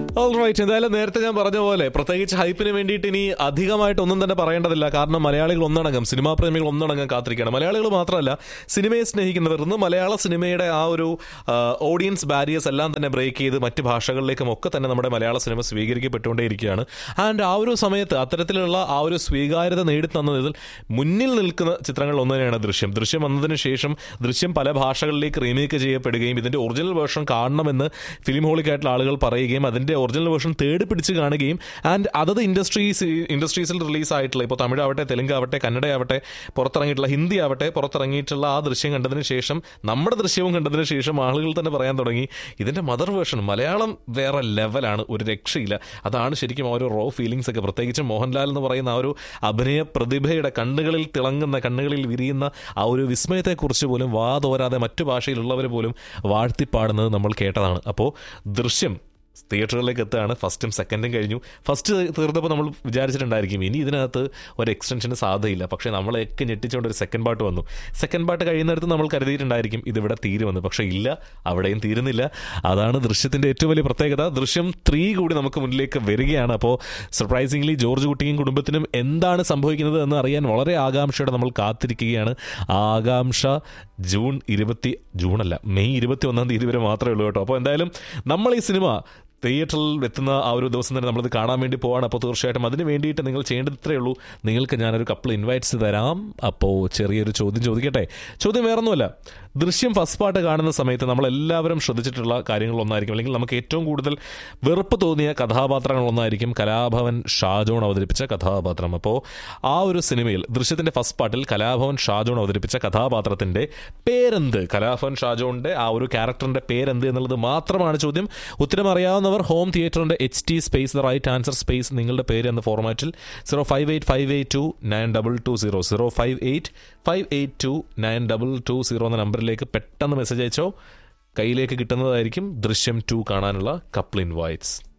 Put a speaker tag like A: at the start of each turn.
A: right എന്തായാലും നേരത്തെ ഞാൻ പറഞ്ഞ പോലെ പ്രത്യേകിച്ച് ഹൈപ്പിന് വേണ്ടിയിട്ട് ഇനി അധികമായിട്ട് ഒന്നും തന്നെ പറയേണ്ടതില്ല കാരണം മലയാളികൾ ഒന്നടങ്കം സിനിമാ പ്രേമികൾ ഒന്നടങ്കം കാത്തിരിക്കുകയാണ് മലയാളികൾ മാത്രമല്ല സിനിമയെ സ്നേഹിക്കുന്നവർ ഇന്ന് മലയാള സിനിമയുടെ ആ ഒരു ഓഡിയൻസ് ബാരിയേഴ്സ് എല്ലാം തന്നെ ബ്രേക്ക് ചെയ്ത് മറ്റ് ഭാഷകളിലേക്കും ഒക്കെ തന്നെ നമ്മുടെ മലയാള സിനിമ സ്വീകരിക്കപ്പെട്ടുകൊണ്ടേയിരിക്കുകയാണ് ആൻഡ് ആ ഒരു സമയത്ത് അത്തരത്തിലുള്ള ആ ഒരു സ്വീകാര്യത നേടിത്തന്നതിൽ മുന്നിൽ നിൽക്കുന്ന ചിത്രങ്ങളിൽ ഒന്ന് തന്നെയാണ് ദൃശ്യം ദൃശ്യം വന്നതിന് ശേഷം ദൃശ്യം പല ഭാഷകളിലേക്ക് റീമേക്ക് ചെയ്യപ്പെടുകയും ഇതിന്റെ ഒറിജിനൽ വേർഷൻ കാണണമെന്ന് ഫിലിം ഹോളിക്കായിട്ടുള്ള ആളുകൾ പറയുകയും അതിന്റെ ഒറിജിനൽ വേർഷൻ തേടി പിടിച്ച് കാണുകയും ആൻഡ് അതത് ഇൻഡസ്ട്രീസ് ഇൻഡസ്ട്രീസിൽ റിലീസ് ആയിട്ടുള്ള ഇപ്പോൾ തമിഴാവട്ടെ തെലുങ്ക് ആവട്ടെ കന്നഡ ആവട്ടെ പുറത്തിറങ്ങിയിട്ടുള്ള ഹിന്ദി ആവട്ടെ പുറത്തിറങ്ങിയിട്ടുള്ള ആ ദൃശ്യം കണ്ടതിന് ശേഷം നമ്മുടെ ദൃശ്യവും കണ്ടതിന് ശേഷം ആളുകൾ തന്നെ പറയാൻ തുടങ്ങി ഇതിന്റെ മദർ വേർഷൻ മലയാളം വേറെ ലെവലാണ് ഒരു രക്ഷയില്ല അതാണ് ശരിക്കും ആ ഒരു റോ ഫീലിങ്സ് ഒക്കെ പ്രത്യേകിച്ച് മോഹൻലാൽ എന്ന് പറയുന്ന ആ ഒരു അഭിനയ പ്രതിഭയുടെ കണ്ണുകളിൽ തിളങ്ങുന്ന കണ്ണുകളിൽ വിരിയുന്ന ആ ഒരു വിസ്മയത്തെക്കുറിച്ച് പോലും വാതോരാതെ മറ്റു ഭാഷയിലുള്ളവർ പോലും വാഴ്ത്തിപ്പാടുന്നത് നമ്മൾ കേട്ടതാണ് അപ്പോൾ ദൃശ്യം തിയേറ്ററുകളിലേക്ക് എത്തുകയാണ് ഫസ്റ്റും സെക്കൻഡും കഴിഞ്ഞു ഫസ്റ്റ് തീർന്നപ്പോൾ നമ്മൾ വിചാരിച്ചിട്ടുണ്ടായിരിക്കും ഇനി ഇതിനകത്ത് ഒരു എക്സ്റ്റൻഷന് സാധ്യതയില്ല പക്ഷേ നമ്മളെയൊക്കെ ഞെട്ടിച്ചുകൊണ്ട് ഒരു സെക്കൻഡ് പാർട്ട് വന്നു സെക്കൻഡ് പാർട്ട് കഴിയുന്നിടത്ത് നമ്മൾ കരുതിയിട്ടുണ്ടായിരിക്കും ഇതിവിടെ തീരുമെന്ന് പക്ഷേ ഇല്ല അവിടെയും തീരുന്നില്ല അതാണ് ദൃശ്യത്തിൻ്റെ ഏറ്റവും വലിയ പ്രത്യേകത ദൃശ്യം ത്രീ കൂടി നമുക്ക് മുന്നിലേക്ക് വരികയാണ് അപ്പോൾ സർപ്രൈസിംഗ്ലി ജോർജ് കുട്ടിയും കുടുംബത്തിനും എന്താണ് സംഭവിക്കുന്നത് എന്ന് അറിയാൻ വളരെ ആകാംക്ഷയോടെ നമ്മൾ കാത്തിരിക്കുകയാണ് ആ ആകാംക്ഷ ജൂൺ ഇരുപത്തി ജൂണല്ല മെയ് ഇരുപത്തി ഒന്നാം തീയതി വരെ മാത്രമേ ഉള്ളൂ കേട്ടോ അപ്പോൾ എന്തായാലും നമ്മൾ ഈ സിനിമ തിയേറ്ററിൽ എത്തുന്ന ആ ഒരു ദിവസം തന്നെ നമ്മളത് കാണാൻ വേണ്ടി പോവാണ് അപ്പോൾ തീർച്ചയായിട്ടും അതിന് വേണ്ടിയിട്ട് നിങ്ങൾ ചെയ്യേണ്ടത് ഇത്രയേ ഉള്ളൂ നിങ്ങൾക്ക് ഞാനൊരു കപ്പിൾ ഇൻവൈറ്റ്സ് തരാം അപ്പോൾ ചെറിയൊരു ചോദ്യം ചോദിക്കട്ടെ ചോദ്യം വേറൊന്നുമല്ല ദൃശ്യം ഫസ്റ്റ് പാർട്ട് കാണുന്ന സമയത്ത് നമ്മളെല്ലാവരും ശ്രദ്ധിച്ചിട്ടുള്ള കാര്യങ്ങളൊന്നായിരിക്കും അല്ലെങ്കിൽ നമുക്ക് ഏറ്റവും കൂടുതൽ വെറുപ്പ് തോന്നിയ കഥാപാത്രങ്ങളൊന്നായിരിക്കും കലാഭവൻ ഷാജോൺ അവതരിപ്പിച്ച കഥാപാത്രം അപ്പോൾ ആ ഒരു സിനിമയിൽ ദൃശ്യത്തിന്റെ ഫസ്റ്റ് പാർട്ടിൽ കലാഭവൻ ഷാജോൺ അവതരിപ്പിച്ച കഥാപാത്രത്തിന്റെ പേരെന്ത് കലാഭവൻ ഷാജോണിന്റെ ആ ഒരു ക്യാരക്ടറിന്റെ പേരെന്ത് എന്നുള്ളത് മാത്രമാണ് ചോദ്യം ഉത്തരം അറിയാവുന്നവർ ഹോം തിയേറ്ററിന്റെ H T space the right answer space നിങ്ങളുടെ പേര് എന്ന ഫോർമാറ്റിൽ zero five eight five eight two nine double two zero zero five eight five eight two nine double two zero എന്ന നമ്പറിലേക്ക് പെട്ടെന്ന് മെസ്സേജ് അയച്ചോ കയ്യിലേക്ക് കിട്ടുന്നതായിരിക്കും ദൃശ്യം ടു കാണാനുള്ള കപ്പിൾ ഇൻവൈറ്റ്സ്